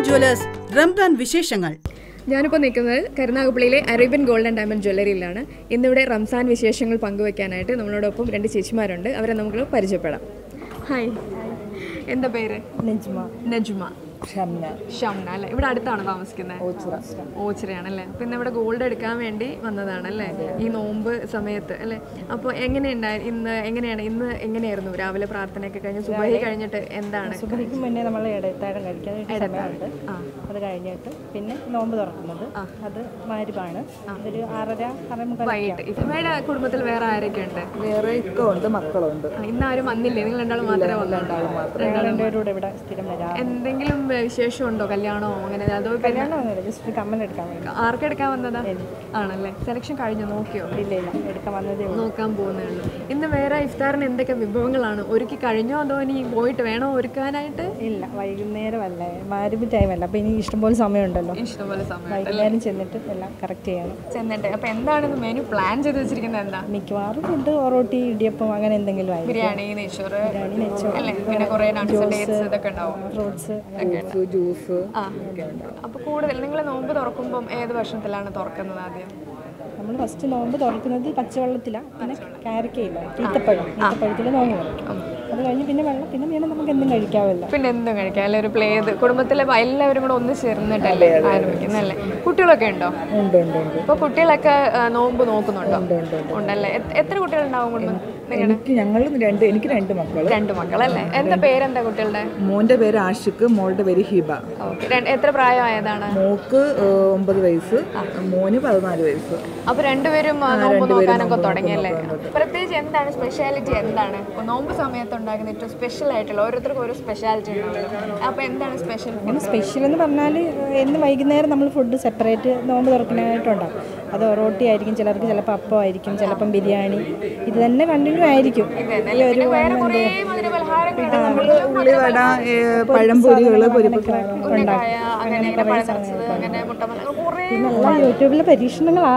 jewellers Ramadan വിശേഷങ്ങൾ ഞാനിപ്പോൾ നിൽക്കുന്നത് കരുനാഗപ്പള്ളിയിലെ അറേബ്യൻ ഗോൾഡ് ആൻഡ് ഡയമണ്ട് ജ്വല്ലറിയിലാണ് ഇന്നിവിടെ റംസാൻ വിശേഷങ്ങൾ പങ്കുവെക്കാനായിട്ട് നമ്മളോടൊപ്പം രണ്ട് ചേച്ചിമാരുണ്ട് അവരെ നമുക്ക് പരിചയപ്പെടാം ഹായ് എന്താ പേര് നെജ്മ നജ്മ ഷംന ഷംന അല്ലേ ഇവിടെ അടുത്താണ് താമസിക്കുന്നത് ഓച്ചിറയാണല്ലേ അപ്പം ഇന്ന് ഇവിടെ ഗോൾഡ് എടുക്കാൻ വേണ്ടി വന്നതാണല്ലേ ഈ നോമ്പ് സമയത്ത് അല്ലേ അപ്പോൾ എങ്ങനെയുണ്ടായി ഇന്ന് എങ്ങനെയാണ് ഇന്ന് എങ്ങനെയായിരുന്നു രാവിലെ പ്രാർത്ഥനയൊക്കെ കഴിഞ്ഞ് സുബഹി കഴിഞ്ഞിട്ട് എന്താണ് സുബഹിക്ക് മുന്നേ നമ്മൾ ഇടത്താഴം കഴിക്കാൻ ഒരു സമയമുണ്ട് അത് കഴിഞ്ഞിട്ട് പിന്നെ നോമ്പ് തുറക്കുന്നത് അത് മാരിപ്പാണ് ഒരു ആറര ആറേമുക്കാൽ വൈകിട്ട് ഇഫമയുടെ കുടുംബത്തിൽ വേറെ ആരൊക്കെ ഉണ്ട് വേറെ ഇക്ക ഉണ്ട് മക്കളുണ്ട് ആ, ഇന്ന് ആരും വന്നില്ലേ നിങ്ങൾ രണ്ടാളും മാത്രമേ വന്നുണ്ടാവും രണ്ടുപേരും ഇവിടെ സ്ഥിരം വരാം എന്തെങ്കിലും വിശേഷം ഉണ്ടോ കല്യാണമോ അങ്ങനെ അതോ പിന്നെ കല്യാണമൊന്നുമില്ല ജസ്റ്റ് കമ്മൽ എടുക്കാൻ വേണ്ടി ആർക്കെടുക്കാൻ വന്നതാ ആണല്ലേ സെലക്ഷൻ കഴിഞ്ഞു നോക്കിയോ ഇല്ല ഇല്ല എടുക്കാൻ വന്നതേ ഉള്ളൂ നോക്കാൻ പോകുന്നേ ഉള്ളൂ ഇന്ന് വേറെ ഇഫ്താറിന് എന്തൊക്കെ വിഭവങ്ങളാണ് ഒരുക്കി കഴിഞ്ഞോ അതോ ഇനി പോയിട്ട് വേണോ ഒരുക്കാനായിട്ട് ഇല്ല വൈകുന്നേരം അല്ലേ മാരിബ് ടൈം അല്ല അപ്പോൾ ഇനി ഇഷ്ടംപോലെ സമയമുണ്ടല്ലോ ഇഷ്ടംപോലെ സമയം വൈകുന്നേരം ചെന്നിട്ട് എല്ലാം കറക്റ്റ് ചെയ്യണം ചെന്നിട്ട് അപ്പൊ എന്താണ് മെനു പ്ലാൻ ചെയ്ത് വെച്ചിരിക്കുന്നത് എന്താ മിക്കവാറും ഫുഡ് ഒറോട്ടി ഇടിയപ്പം അങ്ങനെ എന്തെങ്കിലും ആയിരിക്കും ബിരിയാണി നെയ്ച്ചോറ് ബിരിയാണി നെച്ചോ അല്ലേ പിന്നെ കുറെ നട്ട്സ് ഡേറ്റ്സ് ഇതൊക്കെ ഉണ്ടാവും ഫ്രൂട്ട്സ് ജ്യൂസ് ആ അപ്പൊ കൂടുതൽ നിങ്ങൾ നോമ്പ് തുറക്കുമ്പം ഏത് വർഷത്തിലാണ് തുറക്കുന്നത് ആദ്യം നമ്മൾ ഫസ്റ്റ് നോമ്പ് തുറക്കുന്നത് പച്ചവെള്ളത്തിലാണ് പിന്നെ കാരക്കയില്ല ഈത്തപ്പഴം ഈത്തപ്പഴത്തിൽ നോമ്പ് തുറക്കും അത് കഴിഞ്ഞ് പിന്നെ വെള്ളം പിന്നെ വേണം നമുക്ക് എന്തും കഴിക്കാവല്ല പിന്നെ എന്തും കഴിക്കാം അല്ലെ ഒരു പ്ലേത് കുടുംബത്തിലെ എല്ലാവരും കൂടെ ഒന്ന് ചേർന്നിട്ടല്ലേ ആരംഭിക്കുന്നല്ലേ കുട്ടികളൊക്കെ ഉണ്ടോ ഉണ്ട് ഉണ്ട് ഉണ്ട് ഇപ്പൊ കുട്ടികളൊക്കെ ആ, നോമ്പ് നോക്കുന്നുണ്ടോ ഉണ്ടല്ലേ എ- എത്ര കുട്ടികളുണ്ടാവും കുടുംബം നിങ്ങളുടെ എനിക്ക് ഞങ്ങൾ രണ്ട് എനിക്ക് രണ്ട് മക്കള് രണ്ട് മക്കളല്ലേ എന്താ പേരെന്താ കുട്ടികളുടെ മോന്റെ പേര് ആഷിഖ് മോളുടെ പേര് ഹിബ ഓക്കെ എത്ര പ്രായമായതാണ് മോക്ക് ഏഹ്, ഒമ്പത് വയസ്സ് മോന് പതിനാല് വയസ്സ് അപ്പൊ രണ്ടുപേരും ആ, നോമ്പ് നോക്കാനൊക്കെ തുടങ്ങിയല്ലേ പ്രത്യേകിച്ച് എന്താണ് സ്പെഷ്യാലിറ്റി എന്താണ് ഇപ്പൊ നോമ്പ് സമയത്ത് ഉണ്ടാക്കുന്ന ഏറ്റവും സ്പെഷ്യൽ ആയിട്ടുള്ള ഓരോരുത്തർക്കും ഓരോ സ്പെഷ്യാലിറ്റി ഉണ്ടാവുമല്ലോ അപ്പൊ എന്താണ് സ്പെഷ്യൽ സ്പെഷ്യൽ എന്ന് പറഞ്ഞാൽ എന്ന് വൈകുന്നേരം നമ്മൾ ഫുഡ് സെപ്പറേറ്റ് നോമ്പ് തുറക്കാനായിട്ടുണ്ടാവും അത് ഒറോട്ടി ആയിരിക്കും ചിലർക്ക് ചിലപ്പോൾ അപ്പം ആയിരിക്കും ചിലപ്പം ബിരിയാണി ഇത് തന്നെ കണ്ടിന്യൂ ആയിരിക്കും ഈ ഒരു വേറെ കുറേ മധുരപലഹാരങ്ങളുണ്ട് നമ്മള് ഉള്ളിവട ഏഹ്, പഴംപൊരികള് പൊരിപ്പ് ഉന്നക്കായ, അങ്ങനെ ഇങ്ങനെ പഴം നിറച്ചത്, അങ്ങനെ മുട്ടമല കുറേ എല്ലാം യൂട്യൂബിലെ പരീക്ഷണങ്ങളാ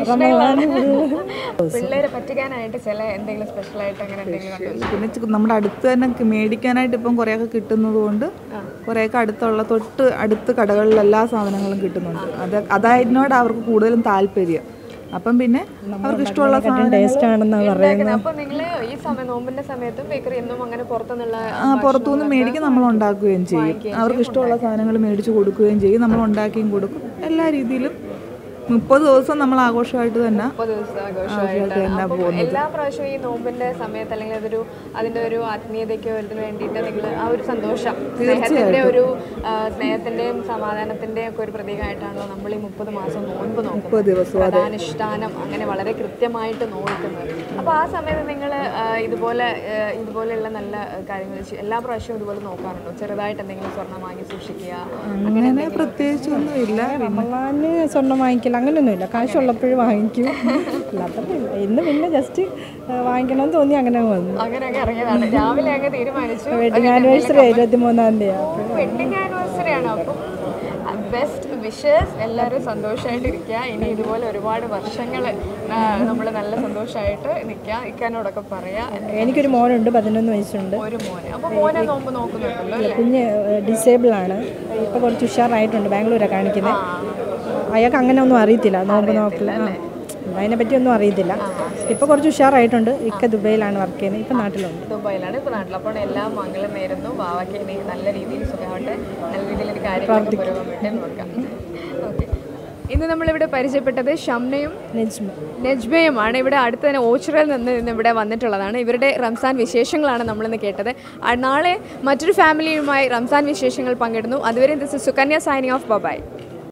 പിള്ളേരെ പറ്റിക്കാനായിട്ട് ചില എന്തെങ്കിലും സ്പെഷ്യൽ ആയിട്ട് അങ്ങനെ എന്തെങ്കിലും കണ്ടു പിന്നെ ചി- നമ്മുടെ അടുത്ത് തന്നെ ക- മേടിക്കാനായിട്ട് ഇപ്പം കുറേയൊക്കെ കിട്ടുന്നത് കൊണ്ട് കുറേയൊക്കെ അടുത്തുള്ള തൊട്ട് അടുത്ത് കടകളിൽ എല്ലാ സാധനങ്ങളും കിട്ടുന്നുണ്ട് അത് അതായതിനോട് അവർക്ക് കൂടുതലും താല്പര്യം അപ്പം പിന്നെ അവർക്ക് ഇഷ്ടമുള്ള സാധനം ടേസ്റ്റ് ആണെന്നാണ് പറയുന്നത് അപ്പൊ നിങ്ങള് ഈ സമയം നോമ്പിന്റെ സമയത്ത് ബേക്കറി എന്നും അങ്ങനെ പുറത്തുനിന്നുള്ള ആ, പുറത്തുനിന്ന് മേടിക്കും നമ്മൾ ഉണ്ടാക്കുകയും ചെയ്യും അവർക്ക് ഇഷ്ടമുള്ള സാധനങ്ങൾ മേടിച്ച് കൊടുക്കുകയും ചെയ്യും നമ്മൾ ഉണ്ടാക്കിയും കൊടുക്കും എല്ലാ രീതിയിലും മുപ്പത് ദിവസം നമ്മൾ ആഘോഷമായിട്ട് തന്നെ മുപ്പത് ദിവസത്തെ ആഘോഷമായിട്ട് ആഘോഷമായിട്ടാണ് തന്നെ അപ്പം പോകുന്നത് എല്ലാ പ്രാവശ്യവും ഈ നോമ്പിന്റെ സമയത്ത് അല്ലെങ്കിൽ അതൊരു അതിന്റെ ഒരു ആത്മീയതയ്ക്കോ ഇതിന് വേണ്ടിയിട്ട് നിങ്ങൾ ആ ഒരു സന്തോഷം സ്നേഹത്തിന്റെ ഒരു ആ, സ്നേഹത്തിന്റെയും സമാധാനത്തിന്റെയും ഒക്കെ ഒരു പ്രതീകമായിട്ടാണല്ലോ നമ്മൾ ഈ മുപ്പത് മാസം നോമ്പ് നോക്കുന്നത് ദിവസം, പ്രധാനുഷ്ഠാനം അങ്ങനെ വളരെ കൃത്യമായിട്ട് നോക്കുന്നത് അപ്പോൾ ആ സമയത്ത് നിങ്ങൾ ഇതുപോലെ ആ, ഇതുപോലെയുള്ള നല്ല കാര്യങ്ങൾ ചെയ്- എല്ലാ പ്രാവശ്യവും ഇതുപോലെ നോക്കാറുണ്ടോ ചെറുതായിട്ട് എന്തെങ്കിലും സ്വർണ്ണം വാങ്ങി സൂക്ഷിക്കുക അങ്ങനെ അങ്ങനെ പ്രത്യേകിച്ചൊന്നും ഇല്ല റമളാന് സ്വർണ്ണം വാങ്ങിക്കില്ല അങ്ങനെയൊന്നുമില്ല കാശുള്ളപ്പോഴും വാങ്ങിക്കും അല്ലാത്തപ്പോൾ ഇല്ല ഇന്ന് പിന്നെ ജസ്റ്റ് വാങ്ങിക്കണമെന്ന് തോന്നി അങ്ങനെ അങ്ങ് വന്നു അങ്ങനെയൊക്കെ ഇറങ്ങിയതാണ് രാവിലെ അങ്ങ് തീരുമാനിച്ചു വെഡിങ് ആനിവേഴ്സറി ഇരുപത്തി മൂന്നാം തീയതി വെഡിങ് ആനിവേഴ്സറി ആണ് അപ്പം ബെസ്റ്റ് വിഷസ് എല്ലാവരും സന്തോഷമായിട്ടിരിക്കുക ഇനി ഇതുപോലെ ഒരുപാട് വർഷങ്ങൾ നമ്മൾ നല്ല സന്തോഷമായിട്ട് നിൽക്കുക ഇക്കാനോടൊക്കെ പറയാ എനിക്കൊരു മോനുണ്ട് പതിനൊന്ന് വയസ്സുണ്ട് ഒരു മോനെ അപ്പൊ മോനെ നോമ്പ് നോക്കുന്നുണ്ടല്ലോ അല്ലേ കുഞ്ഞ് ഡിസേബിൾ ആണ് ഇപ്പോൾ കുറച്ച് ഉഷാറായിട്ടുണ്ട് ബാംഗ്ലൂരാണ് കാണിക്കുന്നത് അയാൾക്ക് അങ്ങനെ ഒന്നും അറിയത്തില്ല നോമ്പ് നോക്കില്ല അതിനെ പറ്റി ഒന്നും അറിയത്തില്ല ഇപ്പോൾ കുറച്ച് ഉഷാറായിട്ടുണ്ട് ഇക്ക ദുബൈയിലാണ് വർക്ക് ചെയ്യുന്നത് ഇപ്പം നാട്ടിലുണ്ട് ദുബായിലാണ് ഇപ്പൊ നാട്ടിൽ അപ്പോൾ എല്ലാ മംഗളം നേരുന്നു ബാവയ്ക്ക് ഇനി നല്ല രീതിയിൽ സുഖമാവട്ടെ നല്ല രീതിയിൽ ഒരു കാര്യങ്ങളൊക്കെ പുരോഗമിട്ടെ നോക്കാം ഓക്കെ ഇന്ന് നമ്മളിവിടെ പരിചയപ്പെട്ടത് ഷംനയും നെജ്മ നജ്ബയുമാണ് ഇവിടെ അടുത്ത് തന്നെ ഓച്ചിറയിൽ നിന്ന് ഇന്ന് ഇവിടെ വന്നിട്ടുള്ളതാണ് ഇവരുടെ റംസാൻ വിശേഷങ്ങളാണ് നമ്മളിന്ന് കേട്ടത് ആ, നാളെ മറ്റൊരു ഫാമിലിയുമായി റംസാൻ വിശേഷങ്ങൾ പങ്കിടുന്നു അതുവരെ this Sukanya signing off bye-bye